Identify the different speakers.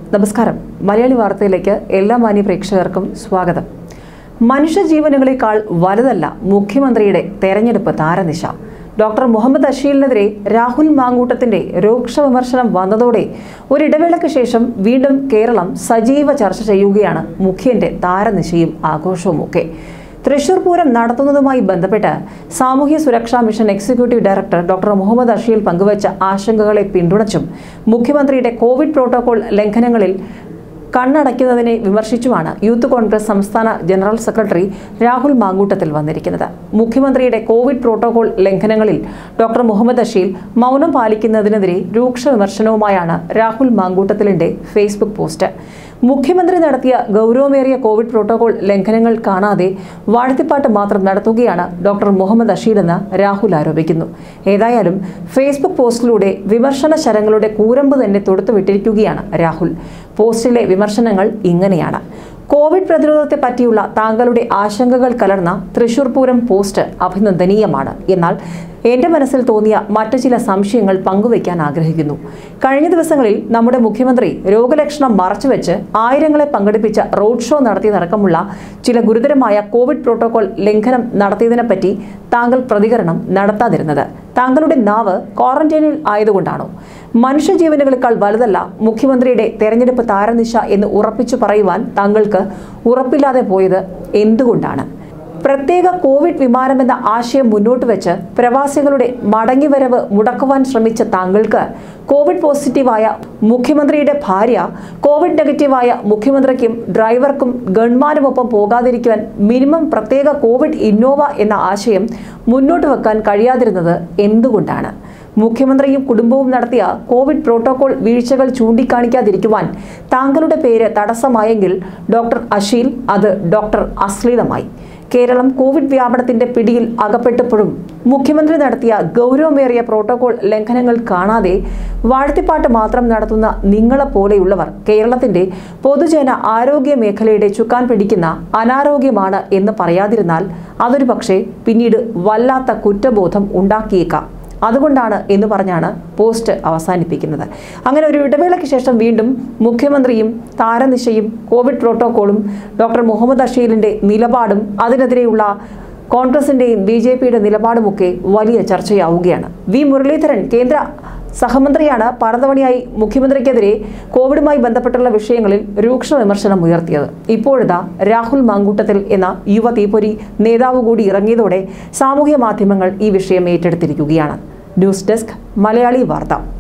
Speaker 1: നമസ്കാരം മലയാളി വാർത്തയിലേക്ക് എല്ലാ മാന്യ പ്രേക്ഷകർക്കും സ്വാഗതം മനുഷ്യജീവനുകളെക്കാൾ വലുതല്ല മുഖ്യമന്ത്രിയുടെ തെരഞ്ഞെടുപ്പ് താരനിശ ഡോക്ടർ മുഹമ്മദ് അഷീലിനെതിരെ രാഹുൽ മാങ്കൂട്ടത്തിന്റെ രൂക്ഷ വിമർശനം വന്നതോടെ ഒരിടവേളയ്ക്ക് ശേഷം വീണ്ടും കേരളം സജീവ ചർച്ച ചെയ്യുകയാണ് മുഖ്യന്റെ താരനിശയും ആഘോഷവുമൊക്കെ തൃശൂർ പൂരം നടത്തുന്നതുമായി ബന്ധപ്പെട്ട് സാമൂഹ്യ സുരക്ഷാ mission executive director doctor Muhammad Asheel പങ്കുവച്ച ആശങ്കകളെ പിന്തുണച്ചും മുഖ്യമന്ത്രിയുടെ കോവിഡ് പ്രോട്ടോകോൾ ലംഘനങ്ങളിൽ കണ്ണടയ്ക്കുന്നതിനെ വിമർശിച്ചുമാണ് യൂത്ത് കോൺഗ്രസ് സംസ്ഥാന ജനറൽ സെക്രട്ടറി രാഹുൽ മാങ്കൂട്ടത്തിൽ വന്നിരിക്കുന്നത് മുഖ്യമന്ത്രിയുടെ കോവിഡ് പ്രോട്ടോകോൾ ലംഘനങ്ങളിൽ ഡോക്ടർ മുഹമ്മദ് അഷീൽ മൗനം പാലിക്കുന്നതിനെതിരെ രൂക്ഷ വിമർശനവുമായാണ് രാഹുൽ മാങ്കൂട്ടത്തിലിന്റെ ഫേസ്ബുക്ക് പോസ്റ്റ് മുഖ്യമന്ത്രി നടത്തിയ ഗൗരവമേറിയ കോവിഡ് പ്രോട്ടോകോൾ ലംഘനങ്ങൾ കാണാതെ വാഴ്ത്തിപ്പാട്ട് മാത്രം നടത്തുകയാണ് ഡോക്ടർ മുഹമ്മദ് അഷീലെന്ന് രാഹുൽ ആരോപിക്കുന്നു ഏതായാലും ഫേസ്ബുക്ക് പോസ്റ്റിലൂടെ വിമർശന ശരങ്ങളുടെ കൂരമ്പ് തന്നെ തൊടുത്തുവിട്ടിരിക്കുകയാണ് രാഹുൽ പോസ്റ്റിലെ വിമർശനങ്ങൾ ഇങ്ങനെയാണ് കോവിഡ് പ്രതിരോധത്തെ പറ്റിയുള്ള താങ്കളുടെ ആശങ്കകൾ കലർന്ന തൃശൂർ പൂരം പോസ്റ്റ് അഭിനന്ദനീയമാണ് എന്നാൽ എന്റെ മനസ്സിൽ തോന്നിയ മറ്റു ചില സംശയങ്ങൾ പങ്കുവയ്ക്കാൻ ആഗ്രഹിക്കുന്നു കഴിഞ്ഞ ദിവസങ്ങളിൽ നമ്മുടെ മുഖ്യമന്ത്രി രോഗലക്ഷണം മറച്ചുവെച്ച് ആയിരങ്ങളെ പങ്കെടുപ്പിച്ച റോഡ് ഷോ നടത്തിയതടക്കമുള്ള ചില ഗുരുതരമായ കോവിഡ് പ്രോട്ടോകോൾ ലംഘനം നടത്തിയതിനെപ്പറ്റി താങ്കൾ പ്രതികരണം നടത്താതിരുന്നത് താങ്കളുടെ നാവ് ക്വാറന്റൈനിൽ ആയതുകൊണ്ടാണോ മനുഷ്യജീവനുകളെക്കാൾ വലുതല്ല മുഖ്യമന്ത്രിയുടെ തെരഞ്ഞെടുപ്പ് താരനിശ എന്ന് ഉറപ്പിച്ചു പറയുവാൻ താങ്കൾക്ക് ഉറപ്പില്ലാതെ പോയത് എന്തുകൊണ്ടാണ് പ്രത്യേക കോവിഡ് വിമാനമെന്ന ആശയം മുന്നോട്ട് വെച്ച് പ്രവാസികളുടെ മടങ്ങിവരവ് മുടക്കുവാൻ ശ്രമിച്ച താങ്കൾക്ക് കോവിഡ് പോസിറ്റീവായ മുഖ്യമന്ത്രിയുടെ ഭാര്യ കോവിഡ് നെഗറ്റീവായ മുഖ്യമന്ത്രിക്കും ഡ്രൈവർക്കും ഗൺമാനുമൊപ്പം പോകാതിരിക്കുവാൻ മിനിമം പ്രത്യേക കോവിഡ് ഇന്നോവ എന്ന ആശയം മുന്നോട്ട് വെക്കാൻ കഴിയാതിരുന്നത് എന്തുകൊണ്ടാണ് മുഖ്യമന്ത്രിയും കുടുംബവും നടത്തിയ കോവിഡ് പ്രോട്ടോകോൾ വീഴ്ചകൾ ചൂണ്ടിക്കാണിക്കാതിരിക്കുവാൻ താങ്കളുടെ പേര് തടസ്സമായെങ്കിൽ ഡോക്ടർ അഷീൽ അത് ഡോക്ടർ അശ്ലീലമായി കേരളം കോവിഡ് വ്യാപനത്തിന്റെ പിടിയിൽ അകപ്പെട്ടപ്പോഴും മുഖ്യമന്ത്രി നടത്തിയ ഗൗരവമേറിയ പ്രോട്ടോകോൾ ലംഘനങ്ങൾ കാണാതെ വാഴ്ത്തിപ്പാട്ട് മാത്രം നടത്തുന്ന നിങ്ങളെപ്പോലെയുള്ളവർ കേരളത്തിന്റെ പൊതുജന ആരോഗ്യ മേഖലയുടെ ചുക്കാൻ പിടിക്കുന്ന അനാരോഗ്യമാണ് എന്ന് പറയാതിരുന്നാൽ അതൊരു പക്ഷേ പിന്നീട് വല്ലാത്ത കുറ്റബോധം ഉണ്ടാക്കിയേക്കാം അതുകൊണ്ടാണ് എന്ന് പറഞ്ഞാണ് പോസ്റ്റ് അവസാനിപ്പിക്കുന്നത് അങ്ങനെ ഒരു ഇടവേളയ്ക്ക് ശേഷം വീണ്ടും മുഖ്യമന്ത്രിയും താരനിശയും കോവിഡ് പ്രോട്ടോകോളും ഡോക്ടർ മുഹമ്മദ് അഷീലിന്റെ നിലപാടും അതിനെതിരെയുള്ള കോൺഗ്രസിന്റെയും ബി ജെ പിയുടെ നിലപാടുമൊക്കെ വലിയ ചർച്ചയാവുകയാണ് വി മുരളീധരൻ കേന്ദ്ര സഹമന്ത്രിയാണ് പടതവണിയായി മുഖ്യമന്ത്രിക്കെതിരെ കോവിഡുമായി ബന്ധപ്പെട്ടുള്ള വിഷയങ്ങളിൽ രൂക്ഷ വിമർശനം ഉയർത്തിയത് ഇപ്പോഴിതാ രാഹുൽ മാങ്കൂട്ടത്തിൽ എന്ന യുവ തീപ്പൊരി നേതാവ് കൂടി ഇറങ്ങിയതോടെ സാമൂഹ്യ മാധ്യമങ്ങൾ ഈ വിഷയം ഏറ്റെടുത്തിരിക്കുകയാണ് ന്യൂസ് ഡെസ്ക് മലയാളി വാർത്ത